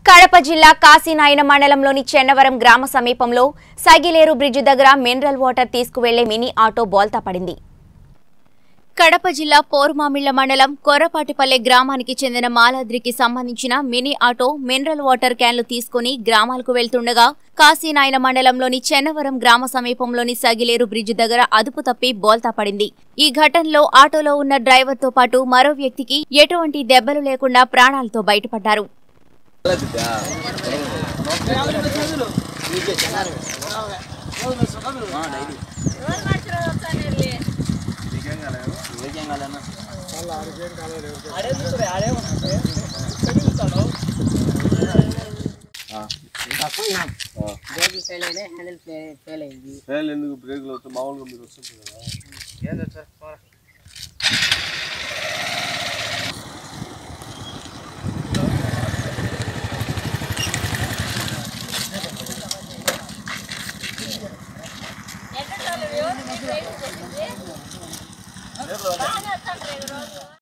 కడప జిల్లా కాశీనాయన మండలంలోని చెన్నవరం గ్రామ సమీపంలో సగిలేరు బ్రిడ్జి దగ్గర మినరల్ వాటర్ తీసుకువెళ్లే మినీ ఆటో బోల్తా పడింది కడప జిల్లా పోరుమామిళ్ల మండలం కొర్రపాటిపల్లె గ్రామానికి చెందిన మాలాద్రికి సంబంధించిన మినీ ఆటో మినరల్ వాటర్ క్యాన్లు తీసుకుని గ్రామాలకు వెళ్తుండగా కాశీనాయన మండలంలోని చెన్నవరం గ్రామ సమీపంలోని సగిలేరు బ్రిడ్జి దగ్గర అదుపు తప్పి బోల్తా పడింది ఈ ఘటనలో ఆటోలో ఉన్న డ్రైవర్తో పాటు మరో వ్యక్తికి ఎటువంటి దెబ్బలు లేకుండా ప్రాణాలతో బయటపడ్డారు బ్రేక్ ఫెయిల్ అయినా హ్యాండిల్ ఫెయిల్ అయింది ఫెయిల్ ఎందుకు బ్రేక్లు వస్తే మామూలుగా మీరు వస్తుంది కదా